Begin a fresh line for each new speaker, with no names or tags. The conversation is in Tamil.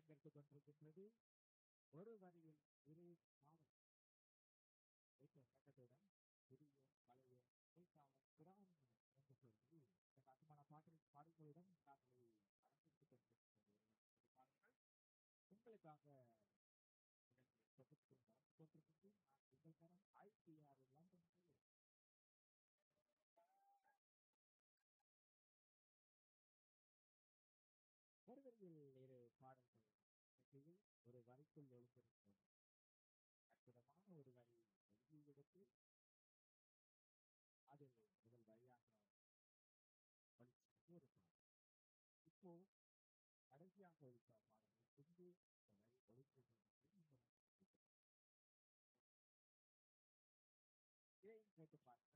இடம்பெற்றுக் கொண்டிருக்கின்றது ஒரு வரியில் இரு நாவல் ஏற்ற இறக்கத்துடன் புதிய பழைய இடைக்கால புராணங்கள் என்று சொல்லி இந்த அற்புதமான பாடல் பாடல்களுடன் நாங்கள் அலங்கரித்துக் கொண்டிருக்கின்றது இந்த பாடல்கள் உங்களுக்காக தொகுத்து வழங்கிக் கொண்டிருக்கின்றேன் நான் உங்கள் தரம் ஐபிஆர் லண்டன் கையில் ஒரு வரியில் இரு பாடல்கள் நிகழ்ச்சியில் ஒரு வரிக்குள் ஒழுங்கிருக்கும் அற்புதமான ஒரு வரி எழுதியெடுத்து அதில் முதல் வரியாக ஒழிச்சது ஒரு பாடல் இப்போ கடைசியாக ஒழித்த பாடலை பின்பு இந்த வரி ஒழித்தது இதையும் கேட்டு பாருங்கள்